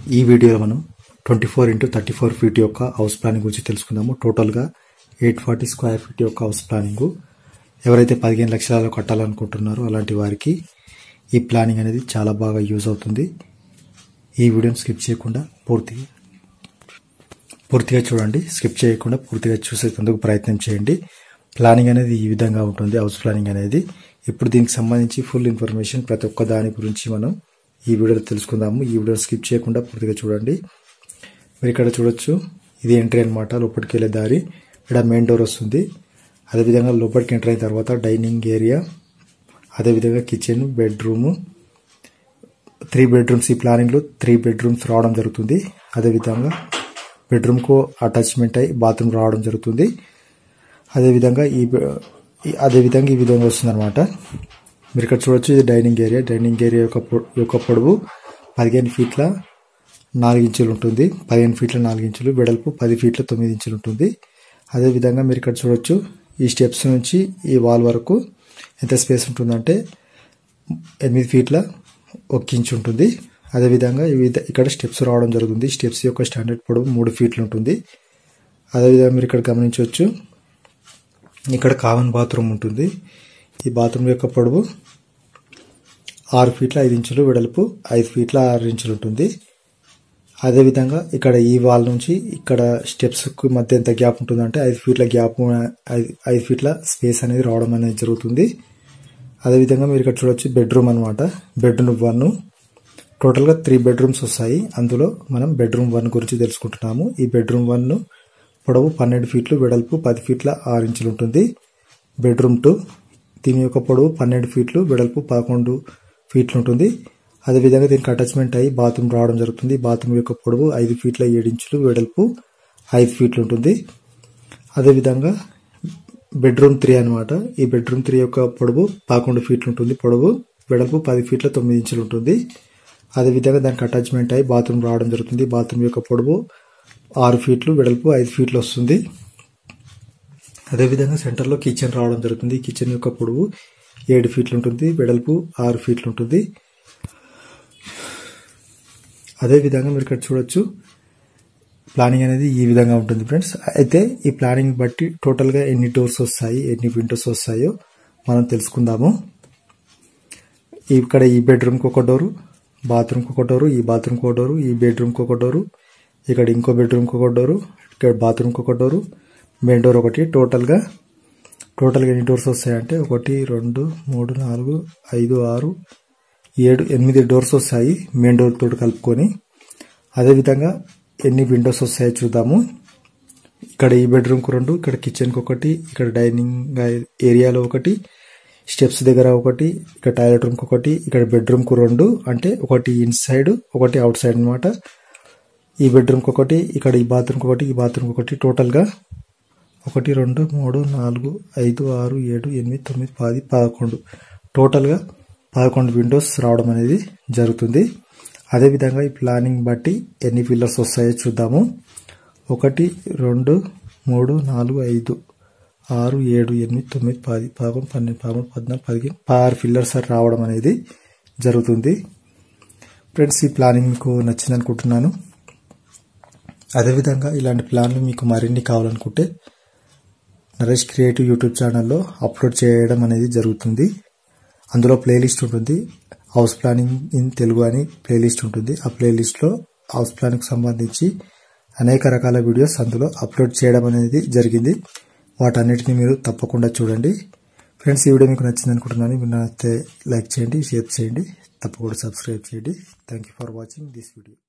ఈ వీడియోలో మనం twenty four into thirty four feet యొక్క హౌస్ ప్లానింగ్ గురించి తెలుసుకుందాము టోటల్గా ఎయిట్ ఫార్టీ స్క్వేర్ ఫీట్ యొక్క హౌస్ ప్లానింగ్ ఎవరైతే పదిహేను లక్షలలో కట్టాలనుకుంటున్నారో అలాంటి వారికి ఈ ప్లానింగ్ అనేది చాలా బాగా యూజ్ అవుతుంది ఈ వీడియోని స్కిప్ చేయకుండా పూర్తిగా పూర్తిగా చూడండి స్కిప్ చేయకుండా పూర్తిగా చూసేందుకు ప్రయత్నం చేయండి ప్లానింగ్ అనేది ఈ విధంగా ఉంటుంది హౌస్ ప్లానింగ్ అనేది ఇప్పుడు దీనికి సంబంధించి ఫుల్ ఇన్ఫర్మేషన్ ప్రతి ఒక్క దాని గురించి మనం ఈ వీడియోలో తెలుసుకుందాము ఈ వీడియో స్కిప్ చేయకుండా పూర్తిగా చూడండి మీరు ఇక్కడ చూడొచ్చు ఇది ఎంట్రీ అనమాట లోపలికి వెళ్ళే దారి ఇక్కడ మెయిన్ డోర్ వస్తుంది అదేవిధంగా లోపలికి ఎంటర్ అయిన తర్వాత డైనింగ్ ఏరియా అదేవిధంగా కిచెన్ బెడ్రూము త్రీ బెడ్రూమ్స్ ఈ ప్లానింగ్లో త్రీ బెడ్రూమ్స్ రావడం జరుగుతుంది అదేవిధంగా బెడ్రూమ్కు అటాచ్మెంట్ అయి బాత్రూమ్ రావడం జరుగుతుంది అదేవిధంగా ఈ ఈ- అదేవిధంగా ఈ విధంగా వస్తుంది అనమాట మీరు ఇక్కడ చూడొచ్చు ఇది డైనింగ్ ఏరియా డైనింగ్ ఏరియా యొక్క పొ- యొక్క పొడవు పదిహేను ఫీట్ల నాలుగు ఇంచులు ఉంటుంది పదిహేను ఫీట్ల నాలుగు ఇంచులు వెడల్పు పది ఫీట్ల తొమ్మిది ఇంచులు ఉంటుంది అదేవిధంగా మీరు ఇక్కడ చూడొచ్చు ఈ స్టెప్స్ నుంచి ఈ వాల్ వరకు ఎంత స్పేస్ ఉంటుందంటే ఎనిమిది ఫీట్ల ఒక ఇంచ్ ఉంటుంది అదేవిధంగా ఈ విధ- ఇక్కడ స్టెప్స్ రావడం జరుగుతుంది స్టెప్స్ యొక్క స్టాండర్డ్ పొడవు మూడు ఫీట్లు ఉంటుంది అదేవిధంగా మీరు ఇక్కడ గమనించవచ్చు ఇక్కడ కామన్ బాత్రూమ్ ఉంటుంది ఈ బాత్రూమ్ యొక్క పొడవు ఆరు ఫీట్ల ఐదు ఇంచులు వెడల్పు ఐదు ఫీట్ల ఆరు ఇంచులు ఉంటుంది అదేవిధంగా ఇక్కడ ఈ వాల్ నుంచి ఇక్కడ స్టెప్స్ కు మధ్య ఎంత గ్యాప్ ఉంటుందంటే ఐదు ఫీట్ల గ్యాప్ ఐదు ఐదు ఫీట్ల స్పేస్ అనేది రావడం అనేది జరుగుతుంది అదేవిధంగా మీరు ఇక్కడ చూడొచ్చు బెడ్రూమ్ అనమాట బెడ్రూమ్ వన్ టోటల్గా త్రీ బెడ్రూమ్స్ వస్తాయి అందులో మనం బెడ్రూమ్ వన్ గురించి తెలుసుకుంటున్నాము ఈ బెడ్రూమ్ వన్ పొడవు పన్నెండు ఫీట్లు వెడల్పు పది ఫీట్ల ఆరు ఇంచులు ఉంటుంది బెడ్రూమ్ టూ దీని యొక్క పొడవు పన్నెండు ఫీట్లు వెడల్పు పదకొండు ఫీట్లు ఉంటుంది అదేవిధంగా దీనికి అటాచ్మెంట్ అయ్యి బాత్రూమ్ రావడం జరుగుతుంది బాత్రూమ్ యొక్క పొడవు ఐదు ఫీట్ల ఏడు ఇంచులు వెడల్పు ఐదు ఫీట్లు ఉంటుంది అదేవిధంగా బెడ్రూమ్ త్రీ అనమాట ఈ బెడ్రూమ్ త్రీ యొక్క పొడవు పదకొండు ఫీట్లు ఉంటుంది పొడవు వెడల్పు పది ఫీట్ల తొమ్మిది ఇంచులు ఉంటుంది అదేవిధంగా దానికి అటాచ్మెంట్ అయ్యి బాత్రూమ్ రావడం జరుగుతుంది బాత్రూమ్ యొక్క పొడవు ఆరు ఫీట్లు వెడల్పు ఐదు ఫీట్లు వస్తుంది అదేవిధంగా సెంటర్లో కిచెన్ రావడం జరుగుతుంది ఈ కిచెన్ యొక్క పొడవు ఏడు ఫీట్లు ఉంటుంది వెడల్పు ఆరు ఫీట్లు ఉంటుంది అదేవిధంగా మీరు ఇక్కడ చూడొచ్చు ప్లానింగ్ అనేది ఈ విధంగా ఉంటుంది ఫ్రెండ్స్ అయితే ఈ ప్లానింగ్ బట్టి టోటల్గా ఎన్ని డోర్స్ వస్తాయి ఎన్ని విండోస్ వస్తాయో మనం తెలుసుకుందాము ఇక్కడ ఈ బెడ్రూమ్కి ఒక డోరు బాత్రూమ్కి ఒక డోరు ఈ బాత్రూమ్కి ఒక డోరు ఈ బెడ్రూమ్కి ఒక డోరు ఇక్కడ ఇంకో బెడ్రూమ్కి ఒక డోరు ఇక్కడ బాత్రూమ్కి ఒక డోరు మెయిన్ డోర్ ఒకటి టోటల్గా టోటల్గా ఎన్ని డోర్స్ వస్తాయంటే ఒకటి రెండు మూడు నాలుగు ఐదు ఆరు ఏడు ఎనిమిది డోర్స్ వస్తాయి మెయిన్ డోర్ తోటి కలుపుకొని అదేవిధంగా ఎన్ని విండోస్ వస్తాయో చూద్దాము ఇక్కడ ఈ బెడ్రూమ్కి రెండు ఇక్కడ కిచెన్కి ఒకటి ఇక్కడ డైనింగ్ ఏరియాలో ఒకటి స్టెప్స్ దగ్గర ఒకటి ఇక్కడ టాయిలెట్ రూమ్కి ఒకటి ఇక్కడ బెడ్రూమ్కి రెండు అంటే ఒకటి ఇన్ సైడ్ ఒకటి అవుట్ సైడ్ అనమాట ఈ బెడ్రూమ్కి ఒకటి ఇక్కడ ఈ బాత్రూమ్కి ఒకటి ఈ బాత్రూమ్కి ఒకటి టోటల్గా ఒకటి రెండు మూడు నాలుగు ఐదు ఆరు ఏడు ఎనిమిది తొమ్మిది పది పదకొండు టోటల్గా పదకొండు విండోస్ రావడం అనేది జరుగుతుంది అదేవిధంగా ఈ ప్లానింగ్ బట్టి ఎన్ని పిల్లర్స్ వస్తాయో చూద్దాము ఒకటి రెండు మూడు నాలుగు ఐదు ఆరు ఏడు ఎనిమిది తొమ్మిది పది పదకొండు పన్నెండు పదమూడు పద్నాలుగు పదిహేను పదహారు పిల్లర్స్ రావడం అనేది జరుగుతుంది ఫ్రెండ్స్ ఈ ప్లానింగ్ మీకు నచ్చింది అనుకుంటున్నాను అదేవిధంగా ఇలాంటి ప్లాన్లు మీకు మరిన్ని కావాలనుకుంటే నరేష్ క్రియేటివ్ యూట్యూబ్ ఛానల్లో అప్లోడ్ చేయడం అనేది జరుగుతుంది అందులో ప్లేలిస్ట్ ఉంటుంది హౌస్ ప్లానింగ్ ఇన్ తెలుగు అని ప్లేలిస్ట్ ఉంటుంది ఆ ప్లేలిస్ట్లో హౌస్ ప్లాన్కి సంబంధించి అనేక రకాల వీడియోస్ అందులో అప్లోడ్ చేయడం అనేది జరిగింది వాటన్నిటిని మీరు తప్పకుండా చూడండి ఫ్రెండ్స్ ఈ వీడియో మీకు నచ్చింది అనుకుంటున్నాను మీరు నచ్చితే లైక్ చేయండి షేర్ చేయండి తప్పకుండా సబ్స్క్రైబ్ చేయండి thank you for watching this video